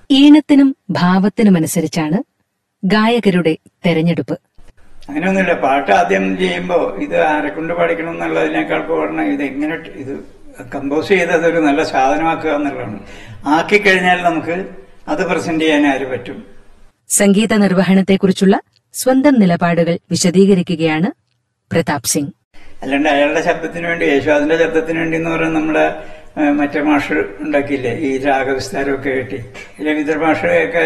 ഈണത്തിനും ഭാവത്തിനുമനുസരിച്ചാണ് ഗായകരുടെ തെരഞ്ഞെടുപ്പ് അങ്ങനെയൊന്നുമില്ല പാട്ട് ആദ്യം ചെയ്യുമ്പോൾ ഇത് ആരെക്കൊണ്ട് പഠിക്കണം എന്നുള്ളതിനേക്കാൾ കൂടുതൽ ഇത് എങ്ങനെ ഇത് കമ്പോസ് ചെയ്തത് ഒരു നല്ല സാധനമാക്കുക എന്നുള്ളതാണ് ആക്കിക്കഴിഞ്ഞാൽ നമുക്ക് അത് പ്രസന്റ് ചെയ്യാൻ ആര് പറ്റും സംഗീത നിർവഹണത്തെക്കുറിച്ചുള്ള സ്വന്തം നിലപാടുകൾ വിശദീകരിക്കുകയാണ് പ്രതാപ് സിംഗ് അല്ലാണ്ട് അയാളുടെ ശബ്ദത്തിന് വേണ്ടി യേശുദാസിന്റെ ശബ്ദത്തിന് വേണ്ടി എന്ന് പറയുന്നത് നമ്മുടെ ഏഹ്, മറ്റേ മാഷ് ഉണ്ടാക്കിയില്ലേ ഈ രാഗവിസ്താരമൊക്കെ കിട്ടി രവീന്ദ്ര മാഷ് ഒക്കെ